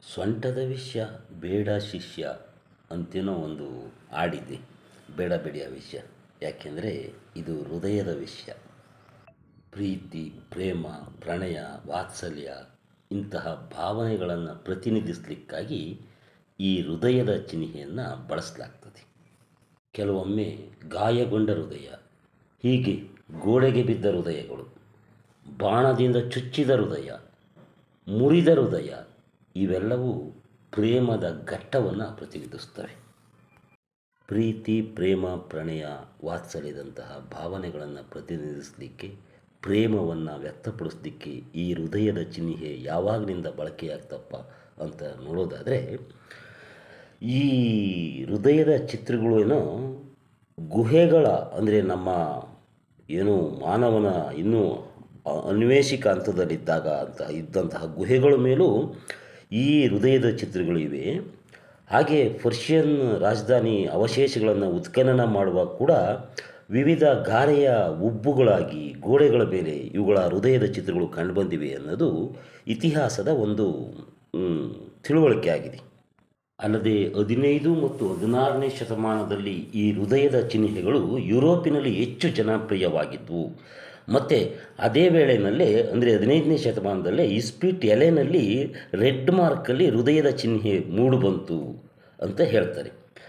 ಸೊಂಟದ ವಿಷಯ ಬೇಡ ಶಿಷ್ಯ ಅಂತೇನೋ ಒಂದು ಹಾಡಿದೆ ಬೇಡ ಬಿಡಿಯ ವಿಷಯ ಯಾಕೆಂದರೆ ಇದು ಹೃದಯದ ವಿಷಯ ಪ್ರೀತಿ ಪ್ರೇಮ ಪ್ರಣಯ ವಾತ್ಸಲ್ಯ ಇಂತಹ ಭಾವನೆಗಳನ್ನು ಪ್ರತಿನಿಧಿಸಲಿಕ್ಕಾಗಿ ಈ ಹೃದಯದ ಚಿಹ್ನೆಯನ್ನು ಬಳಸಲಾಗ್ತದೆ ಕೆಲವೊಮ್ಮೆ ಗಾಯಗೊಂಡ ಹೃದಯ ಹೀಗೆ ಗೋಡೆಗೆ ಬಿದ್ದ ಹೃದಯಗಳು ಬಾಣದಿಂದ ಚುಚ್ಚಿದ ಹೃದಯ ಮುರಿದ ಹೃದಯ ಇವೆಲ್ಲವೂ ಪ್ರೇಮದ ಘಟ್ಟವನ್ನು ಪ್ರತಿನಿಧಿಸ್ತವೆ ಪ್ರೀತಿ ಪ್ರೇಮ ಪ್ರಣಯ ವಾತ್ಸಲ್ಯದಂತಹ ಭಾವನೆಗಳನ್ನು ಪ್ರತಿನಿಧಿಸಲಿಕ್ಕೆ ಪ್ರೇಮವನ್ನು ವ್ಯಕ್ತಪಡಿಸಲಿಕ್ಕೆ ಈ ಹೃದಯದ ಚಿಹ್ನೆ ಯಾವಾಗಲಿಂದ ಬಳಕೆಯಾಗ್ತಪ್ಪ ಅಂತ ನೋಡೋದಾದರೆ ಈ ಹೃದಯದ ಚಿತ್ರಗಳು ಏನೋ ಗುಹೆಗಳ ಅಂದರೆ ನಮ್ಮ ಏನು ಮಾನವನ ಇನ್ನೂ ಅ- ಅನ್ವೇಷಿಕ ಹಂತದಲ್ಲಿದ್ದಾಗ ಅಂತ ಇದ್ದಂತಹ ಗುಹೆಗಳ ಮೇಲೂ ಈ ಹೃದಯದ ಚಿತ್ರಗಳು ಇವೆ ಹಾಗೆ ಪರ್ಷಿಯನ್ ರಾಜಧಾನಿ ಅವಶೇಷಗಳನ್ನು ಉತ್ಖನನ ಮಾಡುವಾಗ ಕೂಡ ವಿವಿಧ ಗಾರೆಯ ಉಬ್ಬುಗಳಾಗಿ ಗೋಡೆಗಳ ಮೇಲೆ ಇವುಗಳ ಹೃದಯದ ಚಿತ್ರಗಳು ಕಂಡುಬಂದಿವೆ ಅನ್ನೋದು ಇತಿಹಾಸದ ಒಂದು ಮ್, ತಿಳುವಳಿಕೆ ಆಗಿದೆ ಅಲ್ಲದೆ ಹದಿನೈದು ಮತ್ತು ಹದಿನಾರನೇ ಶತಮಾನದಲ್ಲಿ ಈ ಹೃದಯದ ಚಿಹ್ನೆಗಳು ಯುರೋಪಿನಲ್ಲಿ ಹೆಚ್ಚು ಜನಪ್ರಿಯವಾಗಿದ್ದವು ಮತ್ತು ಅದೇ ವೇಳೆಯಲ್ಲೇ ಅಂದರೆ ಹದಿನೈದನೇ ಶತಮಾನದಲ್ಲೇ ಇಸ್ಪಿಟ್ ಎಲೆನಲ್ಲಿ ರೆಡ್ ಮಾರ್ಕಲ್ಲಿ ಹೃದಯದ ಚಿಹ್ನೆ ಮೂಡುಬಂತು ಅಂತ ಹೇಳ್ತಾರೆ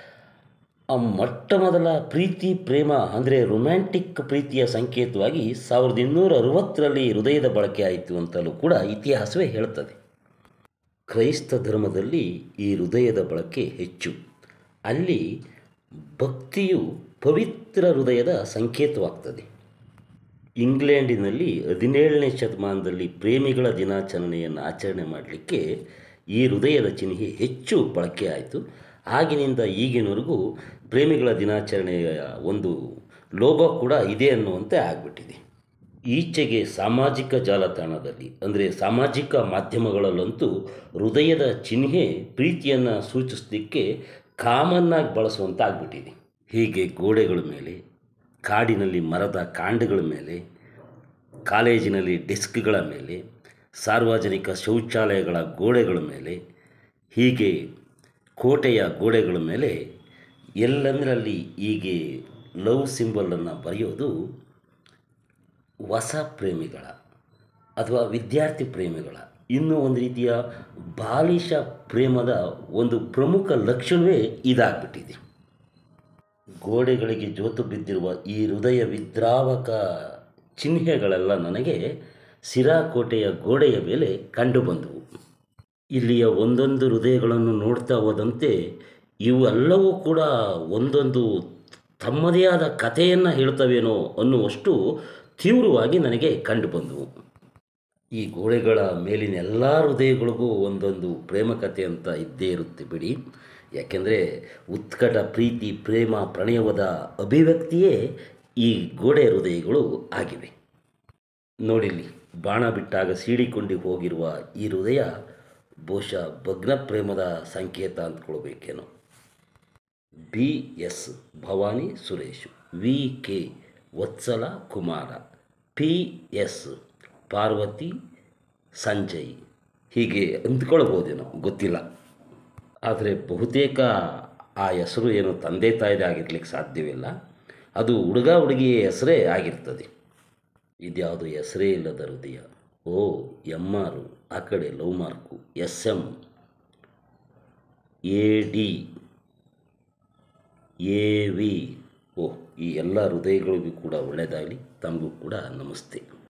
ಆ ಮೊಟ್ಟ ಮೊದಲ ಪ್ರೀತಿ ಪ್ರೇಮ ಅಂದರೆ ರೊಮ್ಯಾಂಟಿಕ್ ಪ್ರೀತಿಯ ಸಂಕೇತವಾಗಿ ಸಾವಿರದ ಇನ್ನೂರ ಅರವತ್ತರಲ್ಲಿ ಹೃದಯದ ಬಳಕೆ ಆಯಿತು ಅಂತಲೂ ಕೂಡ ಇತಿಹಾಸವೇ ಹೇಳ್ತದೆ ಕ್ರೈಸ್ತ ಧರ್ಮದಲ್ಲಿ ಈ ಹೃದಯದ ಬಳಕೆ ಹೆಚ್ಚು ಅಲ್ಲಿ ಭಕ್ತಿಯು ಪವಿತ್ರ ಹೃದಯದ ಸಂಕೇತವಾಗ್ತದೆ ಇಂಗ್ಲೆಂಡಿನಲ್ಲಿ ಹದಿನೇಳನೇ ಶತಮಾನದಲ್ಲಿ ಪ್ರೇಮಿಗಳ ದಿನಾಚರಣೆಯನ್ನು ಆಚರಣೆ ಮಾಡಲಿಕ್ಕೆ ಈ ಹೃದಯದ ಚಿಹ್ನೆ ಹೆಚ್ಚು ಬಳಕೆ ಆಯಿತು ಆಗಿನಿಂದ ಈಗಿನವರೆಗೂ ಪ್ರೇಮಿಗಳ ದಿನಾಚರಣೆಯ ಒಂದು ಲೋಗೋ ಕೂಡ ಇದೆ ಅನ್ನುವಂತೆ ಆಗಿಬಿಟ್ಟಿದೆ ಈಚೆಗೆ ಸಾಮಾಜಿಕ ಜಾಲತಾಣದಲ್ಲಿ ಅಂದರೆ ಸಾಮಾಜಿಕ ಮಾಧ್ಯಮಗಳಲ್ಲಂತೂ ಹೃದಯದ ಚಿಹ್ನೆ ಪ್ರೀತಿಯನ್ನು ಸೂಚಿಸಲಿಕ್ಕೆ ಕಾಮನ್ನಾಗಿ ಬಳಸುವಂತ ಆಗಿಬಿಟ್ಟಿದೆ ಹೀಗೆ ಗೋಡೆಗಳ ಮೇಲೆ ಕಾಡಿನಲ್ಲಿ ಮರದ ಕಾಂಡಗಳ ಮೇಲೆ ಕಾಲೇಜಿನಲ್ಲಿ ಡೆಸ್ಕ್ಗಳ ಮೇಲೆ ಸಾರ್ವಜನಿಕ ಶೌಚಾಲಯಗಳ ಗೋಡೆಗಳ ಮೇಲೆ ಹೀಗೆ ಕೋಟೆಯ ಗೋಡೆಗಳ ಮೇಲೆ ಎಲ್ಲಂದರಲ್ಲಿ ಹೀಗೆ ಲವ್ ಸಿಂಬಲನ್ನು ಬರೆಯೋದು ಹೊಸ ಪ್ರೇಮಿಗಳ ಅಥವಾ ವಿದ್ಯಾರ್ಥಿ ಪ್ರೇಮಿಗಳ ಇನ್ನೂ ಒಂದು ರೀತಿಯ ಬಾಲಿಶ ಪ್ರೇಮದ ಒಂದು ಪ್ರಮುಖ ಲಕ್ಷಣವೇ ಇದಾಗ್ಬಿಟ್ಟಿದೆ ಗೋಡೆಗಳಿಗೆ ಜೋತು ಬಿದ್ದಿರುವ ಈ ಹೃದಯ ವಿದ್ರಾವಕ ಚಿಹ್ನೆಗಳೆಲ್ಲ ನನಗೆ ಸಿರಾಕೋಟೆಯ ಗೋಡೆಯ ಮೇಲೆ ಕಂಡುಬಂದವು ಇಲ್ಲಿಯ ಒಂದೊಂದು ಹೃದಯಗಳನ್ನು ನೋಡ್ತಾ ಹೋದಂತೆ ಇವೆಲ್ಲವೂ ಕೂಡ ಒಂದೊಂದು ತಮ್ಮದೇ ಆದ ಕಥೆಯನ್ನು ಹೇಳ್ತವೇನೋ ಅನ್ನುವಷ್ಟು ತೀವ್ರವಾಗಿ ನನಗೆ ಕಂಡುಬಂದವು ಈ ಗೋಡೆಗಳ ಮೇಲಿನ ಎಲ್ಲ ಹೃದಯಗಳಿಗೂ ಒಂದೊಂದು ಪ್ರೇಮ ಕಥೆ ಅಂತ ಇದ್ದೇ ಇರುತ್ತೆ ಬಿಡಿ ಯಾಕೆಂದರೆ ಉತ್ಕಟ ಪ್ರೀತಿ ಪ್ರೇಮ ಪ್ರಣಯವದ ಅಭಿವ್ಯಕ್ತಿಯೇ ಈ ಗೋಡೆ ಹೃದಯಗಳು ಆಗಿವೆ ನೋಡಿಲ್ಲಿ ಬಾಣ ಬಿಟ್ಟಾಗ ಸೀಡಿಕೊಂಡು ಹೋಗಿರುವ ಈ ಹೃದಯ ಬಹುಶಃ ಭಗ್ನ ಪ್ರೇಮದ ಸಂಕೇತ ಅಂದ್ಕೊಳ್ಬೇಕೇನೋ B S Bhavani Suresh V K Vatsala Kumara P S Parvathi Sanjay ಹೀಗೆ ಅಂದ್ಕೊಳ್ಬೋದೇನೋ ಗೊತ್ತಿಲ್ಲ ಆದರೆ ಬಹುತೇಕ ಆ ಹೆಸರು ಏನು ತಂದೆ ತಾಯಿದೆ ಆಗಿರ್ಲಿಕ್ಕೆ ಸಾಧ್ಯವಿಲ್ಲ ಅದು ಹುಡುಗ ಹುಡುಗಿಯ ಹೆಸರೇ ಆಗಿರ್ತದೆ ಇದ್ಯಾವುದು ಹೆಸರೇ ಇಲ್ಲದ ಹೃದಯ ಓ ಎಮ್ ಆರು ಆ ಕಡೆ love mark S M A D A V O ಈ ಎಲ್ಲ ಹೃದಯಗಳಿಗೂ ಕೂಡ ಒಳ್ಳೆಯದಾಗಲಿ ತಮಗೂ ಕೂಡ ನಮಸ್ತೆ